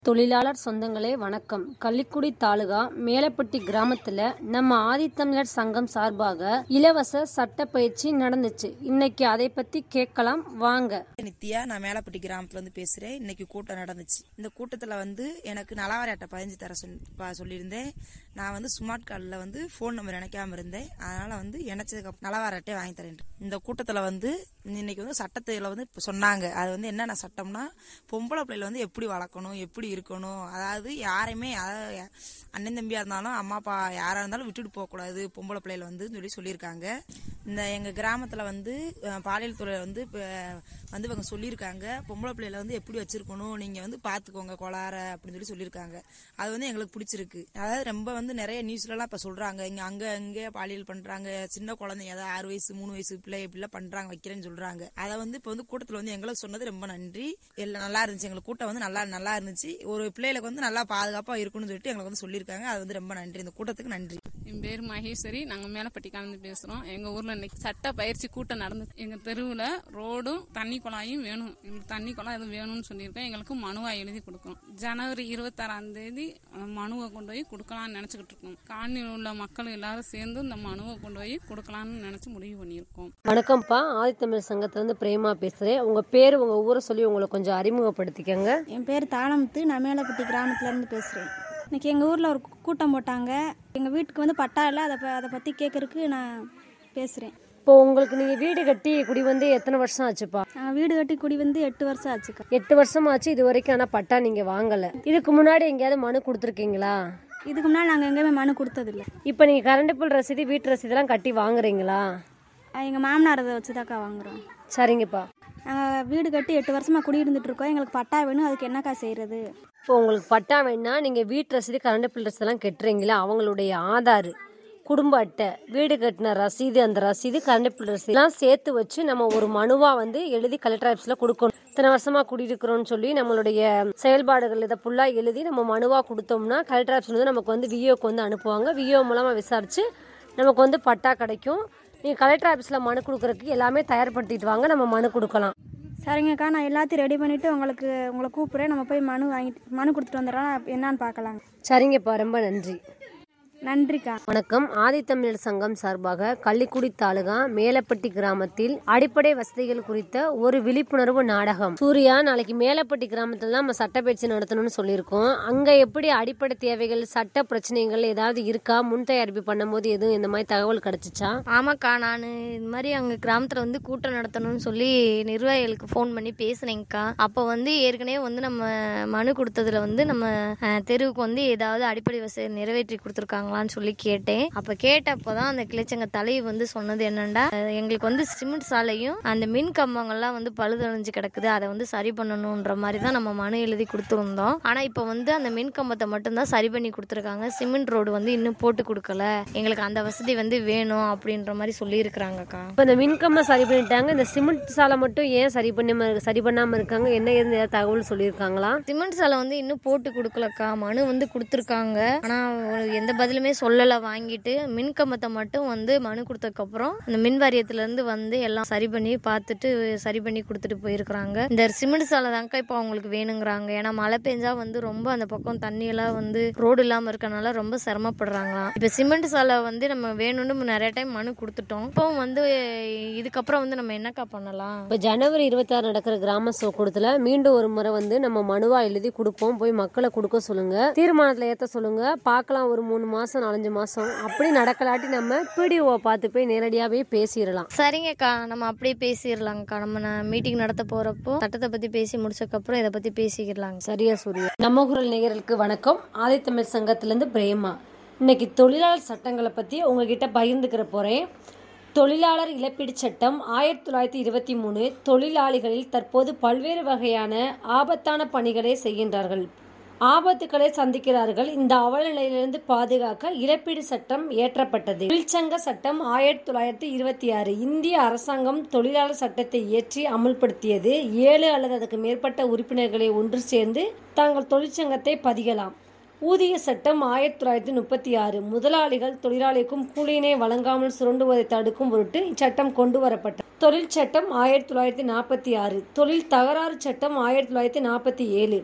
தொழிலாளர் சொந்தங்களே வணக்கம் கள்ளிக்குடி தாலுகா மேலப்பட்டி கிராமத்துல நம்ம ஆதித்தமிழர் சங்கம் சார்பாக இலவச சட்ட பயிற்சி நடந்துச்சு இன்னைக்கு அதை பத்தி கேட்கலாம் வாங்க நித்யா நான் மேலப்பட்டி கிராமத்துல இருந்து பேசுறேன் இன்னைக்கு கூட்டம் நடந்துச்சு இந்த கூட்டத்துல வந்து எனக்கு நலவாரி அட்டை பதிஞ்சு தர சொல்- ப- சொல்லியிருந்தேன் நான் வந்து ஸ்மார்ட் கார்டில் வந்து ஃபோன் நம்பர் இணைக்காம இருந்தேன் அதனால வந்து இணைச்சதுக்கு நலவாரி அட்டை வாங்கி தரேன் இந்த கூட்டத்துல வந்து இன்னைக்கு வந்து சட்டத்துல வந்து இப்ப சொன்னாங்க அது வந்து என்னென்ன சட்டம்னா பொம்பளை பிள்ளைல வந்து எப்படி வளர்க்கணும் எப்படி இருக்கணும் அதாவது யாரையுமே அதாவது அண்ணன் தம்பியா இருந்தாலும் அம்மா அப்பா யாரா இருந்தாலும் விட்டுட்டு போக கூடாது பொம்பளை பிள்ளைல வந்து சொல்லி சொல்லியிருக்காங்க இந்த எங்க கிராமத்துல வந்து அஹ், பாலியல் துறை வந்து இப்ப வந்து இவங்க சொல்லியிருக்காங்க பொம்பளை பிள்ளைல வந்து எப்படி வச்சிருக்கணும் நீங்க வந்து பாத்துக்கோங்க கொளார அப்படின்னு சொல்லி சொல்லியிருக்காங்க அது வந்து எங்களுக்கு பிடிச்சிருக்கு அதாவது ரொம்ப வந்து நிறைய நியூஸ்ல எல்லாம் இப்ப சொல்றாங்க இங்க அங்க இங்க பாலியல் பண்றாங்க சின்ன குழந்தைங்க அதாவது ஆறு வயசு மூணு வயசு பிள்ளை இப்படிலாம் பண்றாங்க வைக்கிறேன்னு சொல்றாங்க அதை வந்து இப்ப வந்து கூட்டத்துல வந்து எங்களுக்கு சொன்னது ரொம்ப நன்றி எல்லாம் நல்லா இருந்துச்சு எங்களுக்கு கூட்டம் வந்து நல்லா நல்லா இருந்துச்சு ஒரு பிள்ளைகளுக்கு வந்து நல்லா பாதுகாப்பா இருக்கணும்னு சொல்லிட்டு எங்களுக்கு வந்து சொல்லியிருக்காங்க அது வந்து ரொம்ப நன்றி இந்த கூட்டத்துக்கு நன்றி என் பேர் மகேஸ்வரி நாங்க மேலப்பட்டிக்காந்து பேசுறோம் எங்க ஊர்ல இன்னைக்கு சட்ட பயிற்சி கூட்டம் நடந்து எங்க தெருவுல ரோடும் தண்ணி குழாயும் வேணும் எங்களுக்கு தண்ணி குழாய் எதுவும் வேணும்னு சொல்லியிருக்கோம் எங்களுக்கு மனுவா எழுதி கொடுக்கணும் ஜனவரி இருபத்தாறாம் தேதி அந்த மனுவை கொண்டு போய் கொடுக்கலாம்னு நினைச்சுக்கிட்டு இருக்கோம் காலனியில் உள்ள மக்கள் எல்லாரும் சேர்ந்து இந்த மனுவை கொண்டு போய் கொடுக்கலாம்னு நினைச்சு முடிவு பண்ணியிருக்கோம் வணக்கம்ப்பா ஆதித்தமிழர் சங்கத்துல இருந்து பிரேமா பேசுறேன் உங்க பேரு உங்க ஊரை சொல்லி உங்களை கொஞ்சம் அறிமுகப்படுத்திக்கங்க என் பேர் தாளமுத்து நான் மேலப்பட்டி கிராமத்துலேருந்து பேசுகிறேன் இன்னைக்கு எங்கள் ஊரில் ஒரு கூ- கூட்டம் போட்டாங்க எங்கள் வீட்டுக்கு வந்து பட்டா இல்லை அதை ப- அதை பற்றி கேட்கறதுக்கு நான் பேசுகிறேன் இப்போ உங்களுக்கு நீங்க வீடு கட்டி குடி வந்து எத்தனை வருஷம் ஆச்சுப்பா நான் வீடு கட்டி குடி வந்து எட்டு வருஷம் ஆச்சுக்கா எட்டு வருஷம் ஆச்சு இது வரைக்கும் ஆனா பட்டா நீங்க வாங்கல இதுக்கு முன்னாடி எங்கேயாவது மனு கொடுத்துருக்கீங்களா இதுக்கு முன்னாடி நாங்கள் எங்கேயுமே மனு கொடுத்ததில்ல இப்போ நீங்க கரண்ட் பில் ரசீது வீட்டு ரசீதெல்லாம் கட்டி வாங்குறீங்களா எங்கள் மாமனார் அதை வச்சு தாக்கா வாங்குறோம் சரிங்கப்பா நாங்கள் வீடு கட்டி எட்டு வருஷமாக குடியிருந்துட்டு இருக்கோம் எங்களுக்கு பட்டா வேணும் அதுக்கு என்னக்கா செய்கிறது இப்போ உங்களுக்கு பட்டா வேணா நீங்கள் வீட்டு ரசீது கரண்ட் பில் ரசீதெல்லாம் கட்டுறீங்களா அவங்களுடைய ஆதார் குடும்ப அட்டை வீடு கட்டின ரசீது அந்த ரசீது கரண்ட் பில் ரசீதுலாம் சேர்த்து வச்சு நம்ம ஒரு மனுவாக வந்து எழுதி கலெக்டர் ஆஃபீஸில் கொடுக்கணும் இத்தனை வருஷமாக குடியிருக்கிறோம்னு சொல்லி நம்மளுடைய செயல்பாடுகள் இதை ஃபுல்லாக எழுதி நம்ம மனுவாக கொடுத்தோம்னா கலெக்டர் ஆஃபீஸ் வந்து நமக்கு வந்து விஓக்கு வந்து அனுப்புவாங்க விஓ மூலமாக விசாரித்து நமக்கு வந்து பட்டா கிடைக்கும் நீங்கள் கலெக்டர் ஆஃபீஸில் மனு கொடுக்குறதுக்கு எல்லாமே தயார்படுத்திட்டு வாங்க நம்ம மனு கொடுக்கலாம் சரிங்கக்கா நான் எல்லாத்தையும் ரெடி பண்ணிவிட்டு உங்களுக்கு உங்களை கூப்பிட்றேன் நம்ம போய் மனு வாங்கிட்டு மனு கொடுத்துட்டு வந்துடுறோம் என்னன்னு பார்க்கலாங்க சரிங்கப்பா ரொம்ப நன்றி நன்றிக்கா வணக்கம் ஆதித்தமிழர் சங்கம் சார்பாக கள்ளிக்குடி தாலுகா மேலப்பட்டி கிராமத்தில் அடிப்படை வசதிகள் குறித்த ஒரு விழிப்புணர்வு நாடகம் சூர்யா நாளைக்கு மேலப்பட்டி கிராமத்துல தான் நம்ம சட்டப்பயிற்சி நடத்தணும்னு சொல்லியிருக்கோம் அங்க எப்படி அடிப்படை தேவைகள் சட்ட பிரச்சனைகள் ஏதாவது இருக்கா முன் தயாரிப்பு பண்ணும்போது எதுவும் இந்த மாதிரி தகவல் கிடைச்சிச்சா ஆமாக்கா நான் இது மாதிரி அங்கே கிராமத்தில் வந்து கூட்டம் நடத்தணும்னு சொல்லி நிர்வாகிகளுக்கு ஃபோன் பண்ணி பேசினேங்க்கா அப்போ வந்து ஏற்கனவே வந்து நம்ம மனு கொடுத்ததுல வந்து நம்ம அஹ், தெருவுக்கு வந்து ஏதாவது அடிப்படை வசதி நிறைவேற்றி கொடுத்துருக்காங்களான்னு சொல்லி கேட்டேன் அப்போ கேட்டப்போ தான் அந்த கிளைச்சங்க தலைவி வந்து சொன்னது என்னன்னா அஹ், எங்களுக்கு வந்து சிமெண்ட் சாலையும் அந்த மின் கம்பங்கள்லாம் வந்து பழுதடைஞ்சு கிடக்குது அதை வந்து சரி பண்ணணுன்ற மாதிரி தான் நம்ம மனு எழுதி கொடுத்துருந்தோம் ஆனால் இப்போ வந்து அந்த மின் கம்பத்தை மட்டும்தான் சரி பண்ணி கொடுத்துருக்காங்க சிமெண்ட் ரோடு வந்து இன்னும் போட்டு கொடுக்கல எங்களுக்கு அந்த வசதி வந்து வேணும் அப்படின்ற மாதிரி சொல்லியிருக்கிறாங்கக்கா இப்போ இந்த மின்கம்பை சரி பண்ணிட்டாங்க இந்த சிமெண்ட் சாலை மட்டும் ஏன் சரி பண்ணாம சரி பண்ணாம இருக்காங்க என்ன ஏதுன்னு ஏதாவது தகவல் சொல்லியிருக்காங்களா சிமெண்ட் சாலை வந்து இன்னும் போட்டு கொடுக்கலக்கா மனு வந்து கொடுத்துருக்காங்க ஆனால் எந்த பதிலுமே சொல்லலை வாங்கிட்டு மின் கம்பத்தை மட்டும் வந்து மனு கொடுத்ததுக்கப்புறம் அந்த மின் வாரியத்துலேருந்து வந்து எல்லாம் சரி பண்ணி பார்த்துட்டு சரி பண்ணி கொடுத்துட்டு போயிருக்கிறாங்க இந்த சிமெண்ட் சாலை தான்க்கா இப்போ அவங்களுக்கு வேணுங்கிறாங்க ஏன்னா மழை பெஞ்சா வந்து ரொம்ப அந்த பக்கம் தண்ணியெல்லாம் வந்து ரோடு இல்லாமல் இருக்கனால ரொம்ப சிரமப்படுறாங்களாம் இப்போ சிமெண்ட் சாலை வந்து நம்ம வேணும்னு நிறைய டைம் மனு கொடுத்துட்டோம் இப்போ வந்து இதுக்கப்புறம் வந்து நம்ம என்னக்கா பண்ணலாம் இப்போ ஜனவரி இருபத்தாறு நடக்கிற கிராம கூட்டத்தில் மீண்டும் ஒரு முறை வந்து நம்ம மனுவா எழுதி கொடுப்போம் போய் மக்களை கொடுக்க சொல்லுங்க தீர்மானத்தில் ஏற்ற சொல்லுங்க பார்க்கலாம் ஒரு மூணு மாசம் நாலஞ்சு மாசம் அப்படி நடக்கலாட்டி நம்ம பிடிஓ பார்த்து போய் நேரடியாகவே பேசிடலாம் சரிங்கக்கா நம்ம அப்படியே பேசிடலாங்கக்கா நம்ம மீட்டிங் நடத்த போறப்போ சட்டத்தை பத்தி பேசி முடிச்சக்கப்புறம் இதை பத்தி பேசிக்கிடலாங்க சரியா சூர்யா நம்ம குரல் நேயர்களுக்கு வணக்கம் ஆதித்தமிழ் சங்கத்திலேருந்து பிரேமா இன்னைக்கு தொழிலாளர் சட்டங்களை பற்றி உங்ககிட்ட பகிர்ந்துக்கிற போகிறேன் தொழிலாளர் இழப்பீடு சட்டம் ஆயிரத்தி தொள்ளாயிரத்தி இருபத்தி மூணு தொழிலாளிகளில் தற்போது பல்வேறு வகையான ஆபத்தான பணிகளை செய்கின்றார்கள் ஆபத்துக்களை சந்திக்கிறார்கள் இந்த அவலநிலையிலிருந்து பாதுகாக்க இழப்பீடு சட்டம் இயற்றப்பட்டது தொழிற்சங்க சட்டம் ஆயிரத்தி தொள்ளாயிரத்தி இருபத்தி ஆறு இந்திய அரசாங்கம் தொழிலாளர் சட்டத்தை இயற்றி அமுல்படுத்தியது ஏழு அல்லது அதுக்கு மேற்பட்ட உறுப்பினர்களை ஒன்று சேர்ந்து தாங்கள் தொழிற்சங்கத்தை பதிகலாம் ஊதிய சட்டம் ஆயிரத்தி தொள்ளாயிரத்தி முப்பத்தி ஆறு முதலாளிகள் தொழிலாளிக்கும் கூலியினை வழங்காமல் சுரண்டுவதை தடுக்கும் பொருட்டு இச்சட்டம் கொண்டு வரப்பட்டது தொழில் சட்டம் ஆயிரத்தி தொள்ளாயிரத்தி நாற்பத்தி ஆறு தொழில் தகராறு சட்டம் ஆயிரத்தி தொள்ளாயிரத்தி நாற்பத்தி ஏழு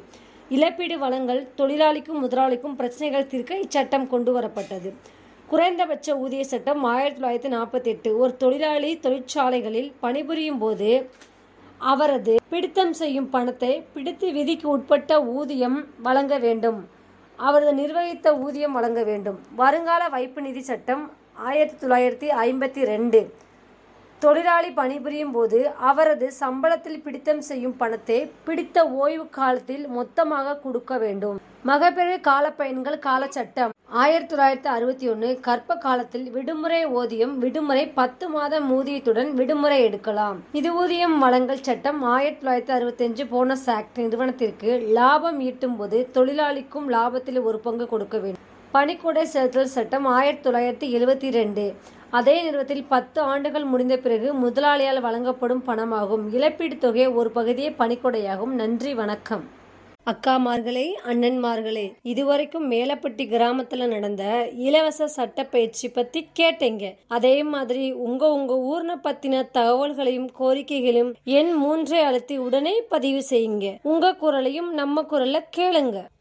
இழப்பீடு வழங்கல் தொழிலாளிக்கும் முதலாளிக்கும் பிரச்சனைகள் தீர்க்க இச்சட்டம் கொண்டு வரப்பட்டது குறைந்தபட்ச ஊதிய சட்டம் ஆயிரத்தி தொள்ளாயிரத்தி நாற்பத்தி எட்டு ஒரு தொழிலாளி தொழிற்சாலைகளில் பணிபுரியும் போது அவரது பிடித்தம் செய்யும் பணத்தை பிடித்து விதிக்கு உட்பட்ட ஊதியம் வழங்க வேண்டும் அவரது நிர்வகித்த ஊதியம் வழங்க வேண்டும் வருங்கால வைப்பு நிதி சட்டம் ஆயிரத்தி தொள்ளாயிரத்தி ஐம்பத்தி ரெண்டு தொழிலாளி பணிபுரியும் போது அவரது சம்பளத்தில் பிடித்தம் செய்யும் பணத்தை பிடித்த ஓய்வு காலத்தில் மொத்தமாக கொடுக்க வேண்டும் மகப்பேறு காலப்பயன்கள் காலச்சட்டம் ஆயிரத்தி தொள்ளாயிரத்தி அறுபத்தி ஒன்று கற்ப காலத்தில் விடுமுறை ஊதியம் விடுமுறை பத்து மாதம் ஊதியத்துடன் விடுமுறை எடுக்கலாம் இது ஊதியம் வழங்கல் சட்டம் ஆயிரத்தி தொள்ளாயிரத்தி அறுபத்தஞ்சு போனஸ் ஆக்ட் நிறுவனத்திற்கு லாபம் ஈட்டும் போது தொழிலாளிக்கும் லாபத்தில் ஒரு பங்கு கொடுக்க வேண்டும் பணிக்கொடை செலுத்தல் சட்டம் ஆயிரத்தி தொள்ளாயிரத்தி எழுபத்தி ரெண்டு அதே நிறுவனத்தில் பத்து ஆண்டுகள் முடிந்த பிறகு முதலாளியால் வழங்கப்படும் பணமாகும் இழப்பீட்டுத் தொகை ஒரு பகுதியே பணிக்கொடையாகும் நன்றி வணக்கம் அக்காமார்களே அண்ணன்மார்களே இதுவரைக்கும் மேலப்பட்டி கிராமத்துல நடந்த இலவச சட்ட பயிற்சி பத்தி கேட்டீங்க அதே மாதிரி உங்க உங்க ஊர்ன பத்தின தகவல்களையும் கோரிக்கைகளையும் எண் மூன்றை அழுத்தி உடனே பதிவு செய்யுங்க உங்க குரலையும் நம்ம குரல்ல கேளுங்க